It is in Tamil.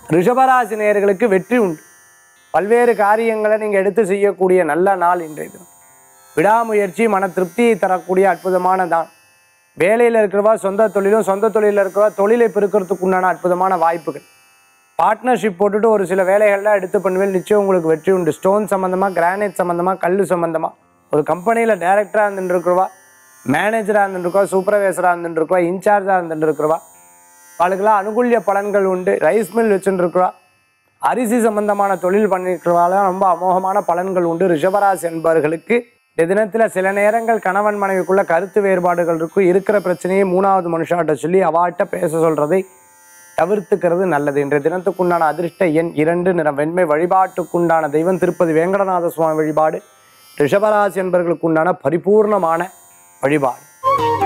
ரிஷபராசி நேயர்களுக்கு வெற்றி உண்டு பல்வேறு காரியங்களை நீங்கள் எடுத்து செய்யக்கூடிய நல்ல நாள் இன்றைய தினம் விடாமுயற்சி மன திருப்தியை தரக்கூடிய அற்புதமான தான் வேலையில் இருக்கிறவா சொந்த தொழிலும் சொந்த தொழிலில் இருக்கிறவா தொழிலை பெருக்கிறதுக்கு உண்டான அற்புதமான வாய்ப்புகள் பார்ட்னர்ஷிப் போட்டுட்டு ஒரு சில வேலைகள்லாம் எடுத்து பண்ணுவேன் நிச்சயம் உங்களுக்கு வெற்றி உண்டு ஸ்டோன் சம்மந்தமாக கிரானைட் சம்மந்தமாக கல் சம்மந்தமாக ஒரு கம்பெனியில் டைரக்டராக இருந்துருக்கிறவா மேனேஜராக இருந்துருக்கா சூப்பர்வைசராக இருந்துருக்கா இன்சார்ஜாக இருந்துருக்கிறவா அவளுக்கெல்லாம் அனுகூல்ய பலன்கள் உண்டு ரைஸ் மில் வச்சுருக்கிறா அரிசி சம்பந்தமான தொழில் பண்ணிருக்கிறவால ரொம்ப அமோகமான பலன்கள் உண்டு ரிஷபராசி என்பவர்களுக்கு இந்த தினத்தில் சில நேரங்கள் கணவன் மனைவிக்குள்ள கருத்து வேறுபாடுகள் இருக்கும் இருக்கிற பிரச்சனையை மூணாவது மனுஷாட்ட சொல்லி அவாட்ட பேச சொல்றதை தவிர்த்துக்கிறது நல்லது இன்றைய தினத்துக்குண்டான அதிர்ஷ்ட எண் இரண்டு நிறம் வெண்மை வழிபாட்டுக்குண்டான தெய்வம் திருப்பதி வேங்கடநாத சுவாமி வழிபாடு ரிஷபராசி என்பவர்களுக்குண்டான பரிபூர்ணமான வழிபாடு